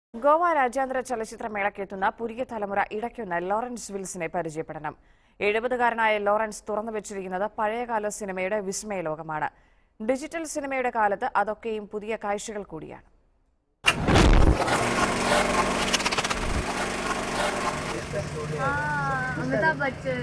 ഗോവ രാജ്യാന്തര ചലച്ചിത്രമേളയ്ക്കെത്തുന്ന പുതിയ തലമുറ ഇടയ്ക്കൊന്ന് ലോറൻസ് വിൽസിനെ പരിചയപ്പെടണം എഴുപതുകാരനായ ലോറൻസ് തുറന്നു വെച്ചിരിക്കുന്നത് പഴയകാല സിനിമയുടെ വിസ്മയ ലോകമാണ് ഡിജിറ്റൽ സിനിമയുടെ കാലത്ത് അതൊക്കെയും പുതിയ കാഴ്ചകൾ കൂടിയാണ് अमिताभ बच्चन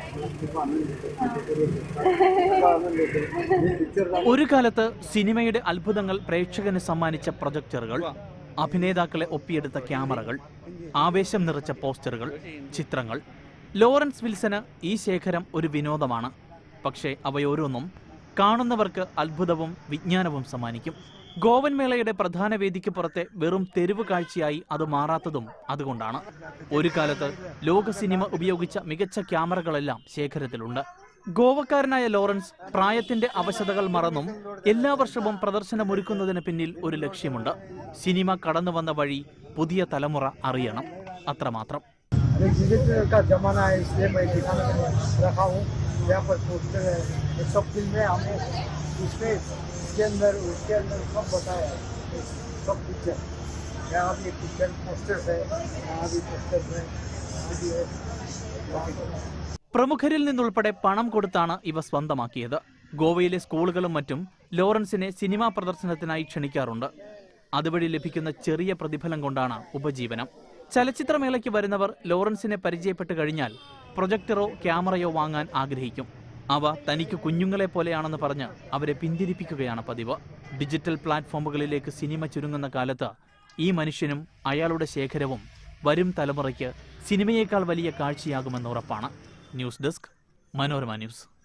ഒരു കാലത്ത് സിനിമയുടെ അത്ഭുതങ്ങൾ പ്രേക്ഷകന് സമ്മാനിച്ച പ്രൊജക്ടറുകൾ അഭിനേതാക്കളെ ഒപ്പിയെടുത്ത ക്യാമറകൾ ആവേശം നിറച്ച പോസ്റ്ററുകൾ ചിത്രങ്ങൾ ലോറൻസ് വിൽസന് ഈ ശേഖരം ഒരു വിനോദമാണ് പക്ഷേ അവയോരോന്നും കാണുന്നവർക്ക് അത്ഭുതവും വിജ്ഞാനവും സമ്മാനിക്കും ഗോവൻ മേളയുടെ പ്രധാന വേദിക്ക് പുറത്തെ വെറും തെരുവ് കാഴ്ചയായി അത് മാറാത്തതും അതുകൊണ്ടാണ് ഒരു കാലത്ത് ലോക സിനിമ ഉപയോഗിച്ച മികച്ച ക്യാമറകളെല്ലാം ശേഖരത്തിലുണ്ട് ഗോവക്കാരനായ ലോറൻസ് പ്രായത്തിന്റെ അവശതകൾ മറന്നും എല്ലാ വർഷവും പ്രദർശനമൊരുക്കുന്നതിന് പിന്നിൽ ഒരു ലക്ഷ്യമുണ്ട് സിനിമ കടന്നു വന്ന വഴി പുതിയ തലമുറ അറിയണം അത്രമാത്രം एक डिजिटल का जमाना है इसलिए मैं दिखाने के लिए रखा हूँ यहाँ पर पोस्टर है ये सब फिल्में हमने उसमें इसके अंदर उसके अंदर सब बताया है सब पिक्चर यहाँ भी पिक्चर पोस्टर्स है यहाँ भी पोस्टर्स है यहाँ भी है പ്രമുഖരിൽ നിന്നുൾപ്പെടെ പണം കൊടുത്താണ് ഇവ സ്വന്തമാക്കിയത് ഗോവയിലെ സ്കൂളുകളും മറ്റും ലോറൻസിനെ സിനിമാ പ്രദർശനത്തിനായി ക്ഷണിക്കാറുണ്ട് അതുവഴി ലഭിക്കുന്ന ചെറിയ പ്രതിഫലം കൊണ്ടാണ് ഉപജീവനം ചലച്ചിത്രമേളയ്ക്ക് വരുന്നവർ ലോറൻസിനെ പരിചയപ്പെട്ട് കഴിഞ്ഞാൽ പ്രൊജക്ടറോ ക്യാമറയോ വാങ്ങാൻ ആഗ്രഹിക്കും അവ തനിക്ക് കുഞ്ഞുങ്ങളെ പോലെയാണെന്ന് പറഞ്ഞ് അവരെ പിന്തിരിപ്പിക്കുകയാണ് പതിവ് ഡിജിറ്റൽ പ്ലാറ്റ്ഫോമുകളിലേക്ക് സിനിമ ചുരുങ്ങുന്ന കാലത്ത് ഈ മനുഷ്യനും അയാളുടെ ശേഖരവും വരും തലമുറയ്ക്ക് സിനിമയേക്കാൾ വലിയ കാഴ്ചയാകുമെന്ന് ഉറപ്പാണ് ന്യൂസ് ഡെസ്ക് മനോരമ ന്യൂസ്